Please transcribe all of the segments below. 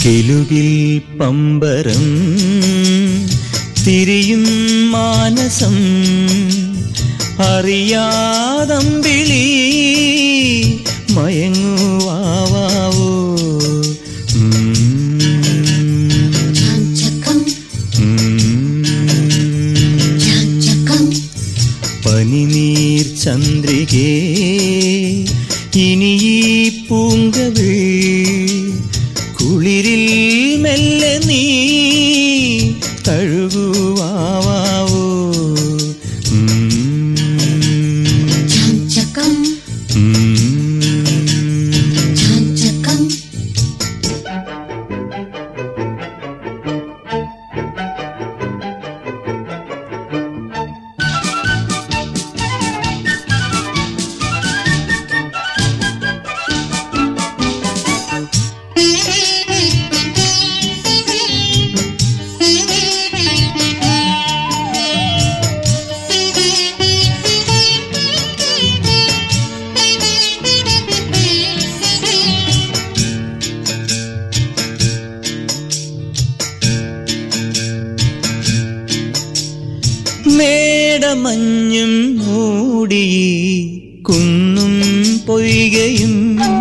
കിലുകിൽ പമ്പരം തിരിയും മാനസം അറിയാതമ്പിളി മയങ്ങുവാവോ ചാഞ്ചകം ചാഞ്ചകം പനിനീർ ചന്ദ്രികേ ഇനി ഈ പൂങ്കവിൾ കുളിരിൽ മെല്ലെ നീ തഴുകുവാവോ ചാഞ്ചകം ചാഞ്ചകം മേടമഞ്ഞും മൂടി കുന്നും പൊയ്കയും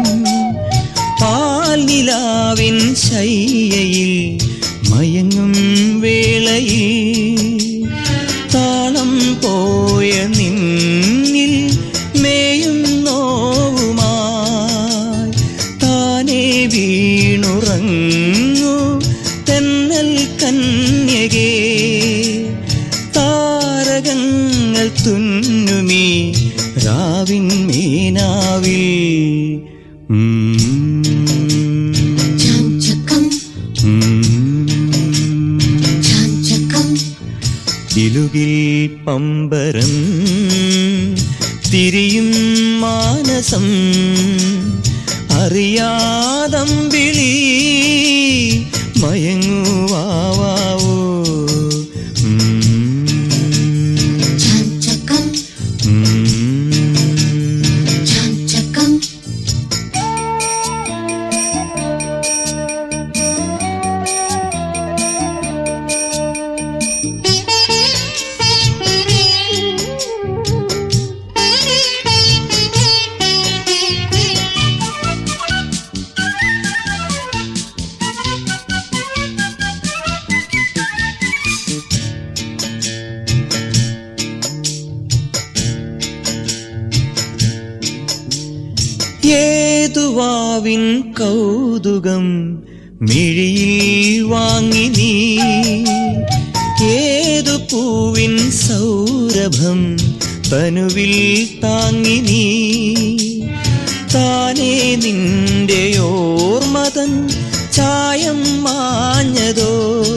പാൽനിലാവിൻ ശയ്യയിൽ മയങ്ങും വേളയിൽ താളം പോയ നിന്നിൽ മേയും നോവുമായി താനേ വീണുറങ്ങു തെന്നൽ കന്യകേ താരകങ്ങൾ തുന്നുമീ രാവിൻ മീനാവിൽ ചാഞ്ചകം ചാഞ്ചകം ഇലുകിൽ പമ്പരം തിരിയും മാനസം അറിയാതമ്പിളി മയങ്ങുവാവോ ചാഞ്ചകം ചാഞ്ചകം ഏതുവാവിൻ കൗതുകം മിഴിയിൽ വാങ്ങി നീ ഏതു പൂവിൻ സൗരഭം തനുവിൽ താങ്ങി നീ താനേ നിന്റെ ഓർമ്മതൻ ചായം മാഞ്ഞതോ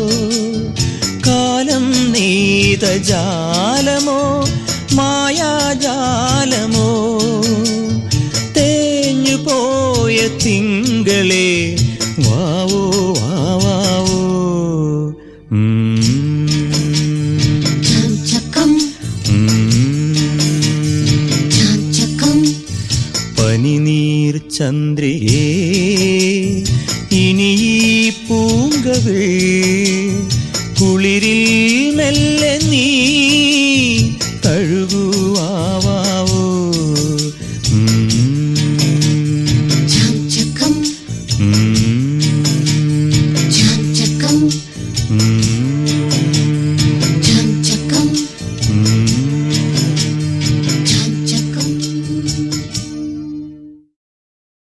കാലം നെയ്ത ജാലമോ മായാജാലമോ തേഞ്ഞു പോയ തിങ്കളെ വാവോ വാവാവോ ചാഞ്ചകം ചാഞ്ചകം പനിനീർ ചന്ദ്രികേ ഇനി ഈ പൂങ്കവിൾ കുളിരിൽ മെല്ലെ നീ തഴുകുവാവോ ചാഞ്ചകം ഉം ചാഞ്ചകം ഉം